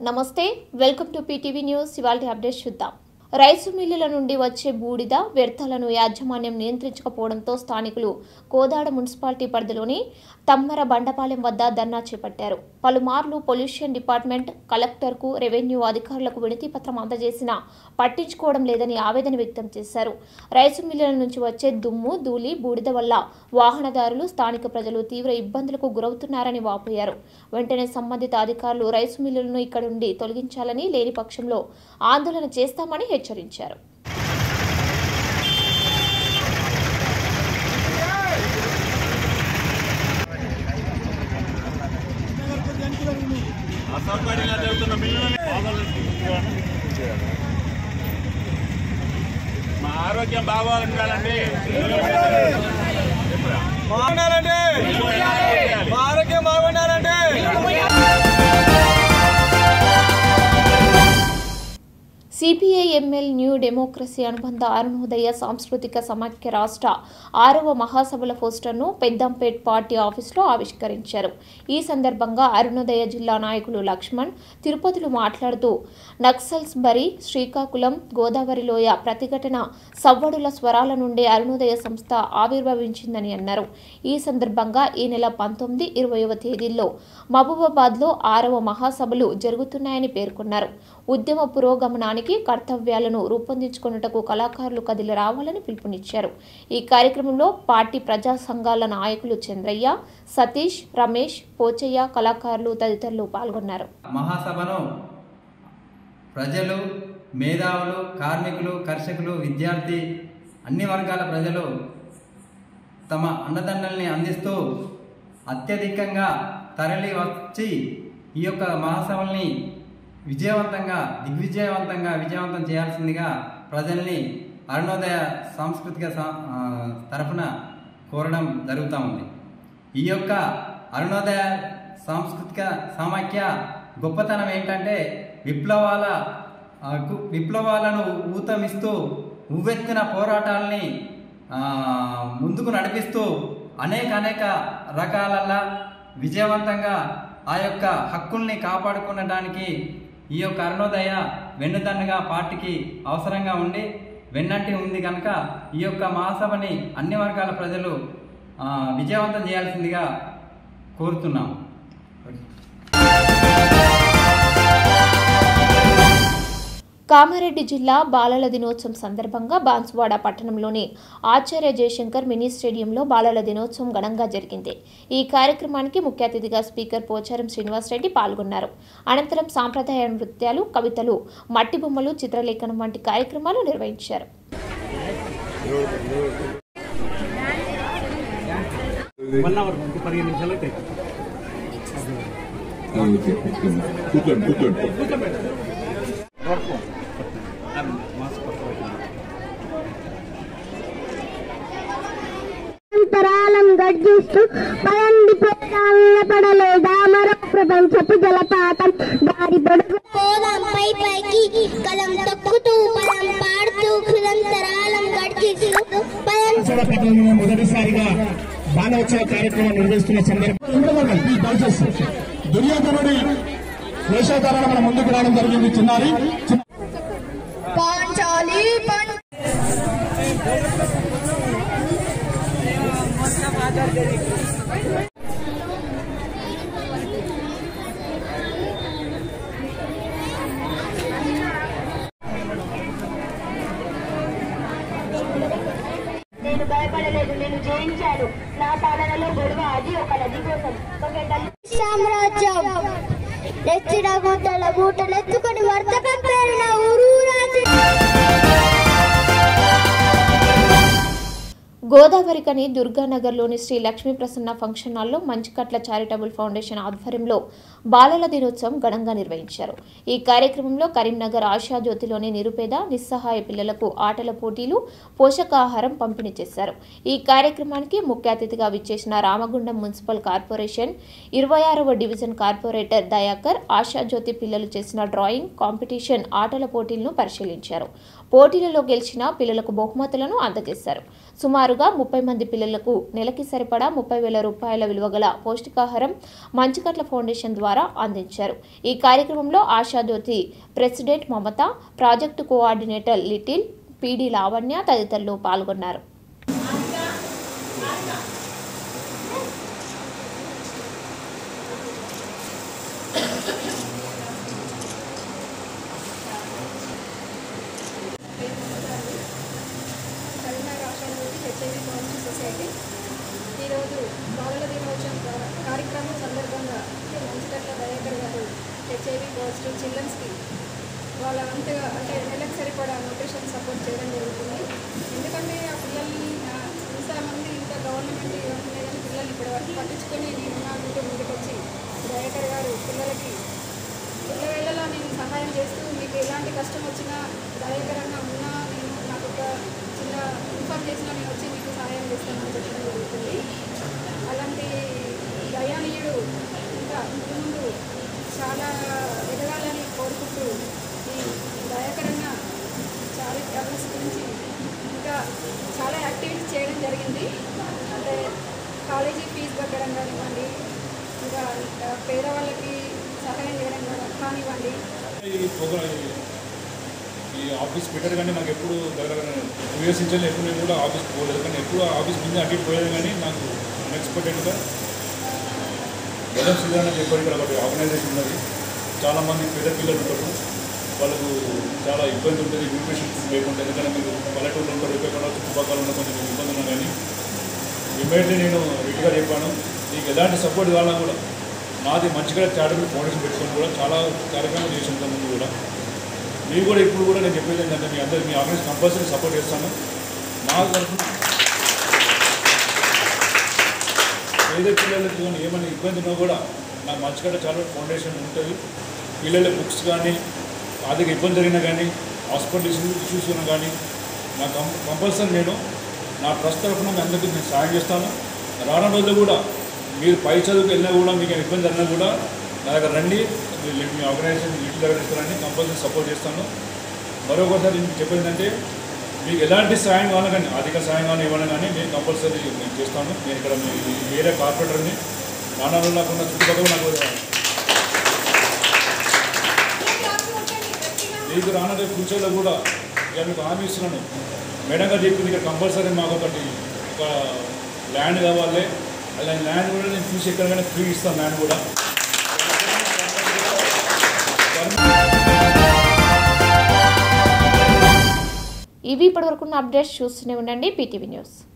నమస్తే welcome to PTV news ఇవాళ update చూద్దాం రైసు మిల్లుల నుండి వచ్చే బూడిద వ్యర్థాలను యాజమాన్యం నియంత్రించకపోవడంతో స్థానికులు కోదాడ మున్సిపాలిటీ పరిధిలోని తమ్మర బండపాలెం వద్ద ధర్నా చేపట్టారు పలుమార్లు పొల్యూషన్ డిపార్ట్మెంట్ కలెక్టర్కు రెవెన్యూ అధికారులకు వినతి పత్రం అందజేసినా పట్టించుకోవడం లేదని ఆవేదన వ్యక్తం చేశారు రైసు మిల్లుల నుంచి వచ్చే దుమ్ము ధూళి బూడిద వల్ల వాహనదారులు స్థానిక ప్రజలు తీవ్ర ఇబ్బందులకు గురవుతున్నారని వాపోయారు వెంటనే సంబంధిత అధికారులు రైసు మిల్లులను ఇక్కడ నుండి తొలగించాలని లేని పక్షంలో ఆందోళన చేస్తామని హెచ్చరించారు అసౌకర్యంగా జరుగుతున్న బిల్లులని మా ఆరోగ్యం బాగోవాలంటారండి బాగున్నారండి మా ఆరోగ్యం బాగున్నారండి సిపిఐ ఎంఎల్ న్యూ డెమోక్రసీ అనుబంధ అరుణోదయ సాంస్కృతిక సమాఖ్య రాష్ట్ర ఆరవ మహాసభల పోస్టర్ను పెద్దంపేట్ పార్టీ ఆఫీసులో ఆవిష్కరించారు ఈ సందర్భంగా అరుణోదయ జిల్లా నాయకులు లక్ష్మణ్ తిరుపతిలో మాట్లాడుతూ నక్సల్స్ బరి శ్రీకాకుళం గోదావరిలోయ ప్రతిఘటన సవ్వడుల స్వరాల నుండి అరుణోదయ సంస్థ ఆవిర్భవించిందని అన్నారు ఈ సందర్భంగా ఈ నెల పంతొమ్మిది ఇరవైవ తేదీల్లో మహబూబాబాద్లో ఆరవ మహాసభలు జరుగుతున్నాయని పేర్కొన్నారు ఉద్యమ పురోగమనానికి కర్తవ్యాలను రూపొందించుకున్నటకు కళాకారులు కదిలి రావాలని పిలుపునిచ్చారు ఈ కార్యక్రమంలో పార్టీ ప్రజా సంఘాల నాయకులు చంద్రయ్య సతీష్ రమేష్ పోచయ్య కళాకారులు తదితరులు పాల్గొన్నారు మహాసభను ప్రజలు మేధావులు కార్మికులు కర్షకులు విద్యార్థి అన్ని వర్గాల ప్రజలు తమ అండదండల్ని అందిస్తూ అత్యధికంగా తరలి వచ్చి ఈ యొక్క మహాసభల్ని విజయవంతంగా దిగ్విజయవంతంగా విజయవంతం చేయాల్సిందిగా ప్రజల్ని అరుణోదయ సాంస్కృతిక సా- ఆ, తరఫున కోరడం జరుగుతూ ఉంది ఈ యొక్క అరుణోదయ సాంస్కృతిక సమాఖ్య గొప్పతనం ఏంటంటే విప్లవాల ఆ, కు- విప్లవాలను ఊతమిస్తూ ఉవ్వెత్తిన పోరాటాలని ఆ, ముందుకు నడిపిస్తూ అనేక అనేక రకాలల్లా విజయవంతంగా ఆ యొక్క హక్కుల్ని కాపాడుకునడానికి ఈ యొక్క అరుణోదయ వెన్నుదన్నుగా పార్టీకి అవసరంగా ఉండి వెన్నంటి ఉంది కనుక ఈ యొక్క మహాసభని అన్ని వర్గాల ప్రజలు ఆ, విజయవంతం చేయాల్సిందిగా కోరుతున్నాం కామారెడ్డి జిల్లా బాలల దినోత్సవం సందర్భంగా బాన్సువాడ పట్టణంలోని ఆచార్య జయశంకర్ మినీ స్టేడియంలో బాలల దినోత్సవం ఘనంగా జరిగింది ఈ కార్యక్రమానికి ముఖ్య అతిథిగా స్పీకర్ పోచారం శ్రీనివాసరెడ్డి పాల్గొన్నారు అనంతరం సాంప్రదాయ నృత్యాలు కవితలు మట్టి బొమ్మలు చిత్రలేఖనం వంటి కార్యక్రమాలు నిర్వహించారు అంతరాలం గర్జిస్తూ పదండి పేదాల పడలే దామర ప్రపంచపు జలపాతం దారి పొడుగు పోదాం పై పైకి కలం తొక్కుతూ పదం పాడుతూ నిరంతరాలం గర్జిస్తూ పదం పట్టణంలో మొదటిసారిగా బాలోత్సవ కార్యక్రమం నిర్వహిస్తున్న సందర్భంగా ఉండవల్లి ఈ దయచేసి దుర్యోధనుడి వేషధారణ మన ముందుకు రావడం జరిగింది చిన్నారి చిన్న- పాంచాలి పం నేను భయపడలేదు నేను జయించాను నా పాలనలో గొడవ అది ఒక నది కోసం ఒక నది సామ్రాజ్యం ఎత్తిన గుడ్డల మూటలు ఎత్తుకొని వర్తకం పేరిన ఊరు రాసి గోదావరికని దుర్గానగర్లోని శ్రీ లక్ష్మీ ప్రసన్న ఫంక్షన్ హాల్లో మంచికట్ల చారిటబుల్ ఫౌండేషన్ ఆధ్వర్యంలో బాలల దినోత్సవం ఘనంగా నిర్వహించారు ఈ కార్యక్రమంలో కరీంనగర్ ఆశాజ్యోతిలోని నిరుపేద నిస్సహాయ పిల్లలకు ఆటల పోటీలు పోషకాహారం పంపిణీ చేశారు ఈ కార్యక్రమానికి ముఖ్య అతిథిగా విచ్చేసిన రామగుండం మున్సిపల్ కార్పొరేషన్ ఇరవై ఆరవ డివిజన్ కార్పొరేటర్ దయాకర్ ఆశాజ్యోతి పిల్లలు చేసిన డ్రాయింగ్ కాంపిటీషన్ ఆటల పోటీలను పరిశీలించారు పోటీలలో గెలిచిన పిల్లలకు బహుమతులను అందజేశారు సుమారుగా ముప్పై మంది పిల్లలకు నెలకి సరిపడా ముప్పై వేల రూపాయల విలువగల పౌష్టికాహారం మంచుకట్ల ఫౌండేషన్ ద్వారా అందించారు ఈ కార్యక్రమంలో Ashajyothi president Mamata project coordinator లిటిల్ పీడి లావణ్య తదితరులు పాల్గొన్నారు కరీంనగర్ రాష్ట్రంలోని హెచ్ఐవి పాజిటివ్ సొసైటీ ఈరోజు బాలల దినోత్సవం కా- కార్యక్రమం సందర్భంగా మంచిగట్ల దయాకర్ గారు హెచ్ఐవి పాజిటివ్ చిల్డ్రన్స్కి వాళ్ళ అంతగా అంటే నెలకు సరిపడా న్యూట్రిషన్ సపోర్ట్ చేయడం జరుగుతుంది ఎందుకంటే ఆ పిల్లల్ని ఆ, ఇంతమంది ఇంత గవర్నమెంట్ ఇవన్నీ కానీ పిల్లల్ని ఇప్పటి వరకు పట్టించుకొని నేను నాకుంటూ ముందుకు వచ్చి దయాకర్ గారు పిల్లలకి ఇళ్ళ వేళలా నేను సహాయం చేస్తూ మీకు ఎలాంటి కష్టం వచ్చినా దయకరంగా ఉన్నా నేను నాకు ఒక చిన్న ఇన్ఫార్మ్ చేసినా నేను వచ్చి మీకు సహాయం చేస్తానని చెప్పడం జరుగుతుంది అలాంటి దయానీయుడు ఇంకా ముందు ముందు చాలా ఎదగాలని కోరుకుంటూ ఈ దయాకరంగా చాలా అవేర్నెస్ గురించి ఇంకా చాలా యాక్టివిటీస్ చేయడం జరిగింది అంటే కాలేజీ ఫీజు కట్టడం కానివ్వండి ఇంకా ఆ, పేదవాళ్ళకి సహాయం చేయడం కాని- కానివ్వండి ఈ ప్రోగ్రామ్ ఈ ఆఫీస్ పెట్టారు కానీ నాకు ఎప్పుడు దగ్గర టూ ఇయర్స్ నుంచి ఎప్పుడు నేను కూడా ఆఫీస్ పోలేదు కానీ ఎప్పుడు ఆఫీస్ ముందే అటు ఇటు పోయేది కానీ నాకు అన్ఎక్స్పెక్టెడ్గా గతం సీజన్ అని చెప్పారు ఇక్కడ ఒకటి ఆర్గనైజేషన్ ఉన్నది చాలామంది పేద పిల్లలు ఉంటారు వాళ్ళకు చాలా ఇబ్బంది ఉంటుంది న్యూట్రిషన్ ఫుడ్ లేకుండా ఎందుకంటే మీరు పల్లెటూరు ఉంటారు ఇక్కడ చుట్టుపక్కల ఉన్న కొంచెం ఇబ్బంది ఉన్నా కానీ ఇమ్మీడియట్లీ నేను రిట్గా చెప్పాను నీకు ఎలాంటి సపోర్ట్ కావాలన్నా కూడా నాది మంచిగా చారిటబుల్ ఫౌండేషన్ పెట్టుకొని కూడా చాలా కార్యక్రమాలు చేసి ఉంటాను ముందు కూడా మీరు కూడా ఇప్పుడు కూడా నేను చెప్పేది ఏంటంటే మీ అందరూ మీ ఆర్గనైజ్ కంపల్సరీ సపోర్ట్ చేస్తాను మా తరఫున పేద పిల్లలకు కానీ ఏమైనా ఇబ్బంది ఉన్నా కూడా నాకు మంచిగా చాలా ఫౌండేషన్ ఉంటుంది పిల్లల బుక్స్ కానీ ఆర్థిక ఇబ్బంది జరిగినా కానీ హాస్పిటల్ ఇష్యూస్ ఉన్నా కానీ నాకు కం కంపల్సరీ నేను నా ట్రస్ట్ తరఫున మీ అందరికీ నేను సాయం చేస్తాను రానున్న రోజుల్లో కూడా మీరు పై చదువుకు వెళ్ళినా కూడా మీకు ఏమైనా ఇబ్బంది జరిగినా కూడా నా దగ్గర రండి మీరు మీ ఆర్గనైజేషన్ లిటిల్ దగ్గర తీసుకురండి కంపల్సరీ సపోర్ట్ చేస్తాను మరొకసారి నేను చెప్పేది ఏంటంటే మీకు ఎలాంటి సాయం కావాలన్నా కానీ అధిక సాయం కానీ ఇవ్వను కానీ నేను కంపల్సరీ నేను చేస్తాను నేను ఇక్కడ మీ మీ ఏరియా కార్పొరేటర్ని నాన్న నాకున్న చుట్టుపక్కల నాకు మీకు రానున్న ఫ్యూచర్లో కూడా ఇక మీకు హామీ ఇస్తున్నాను మేడం గారు చెప్పింది ఇక్కడ కంపల్సరీ మాకు ఒకటి ఒక ల్యాండ్ కావాలి అలా ల్యాండ్ కూడా నేను చూసి ఎక్కడికైనా ఫ్రీ ఇస్తాను ల్యాండ్ కూడా ఇవి ఇప్పటివరకున్న అప్డేట్స్ చూస్తూనే ఉండండి పీటీవీ న్యూస్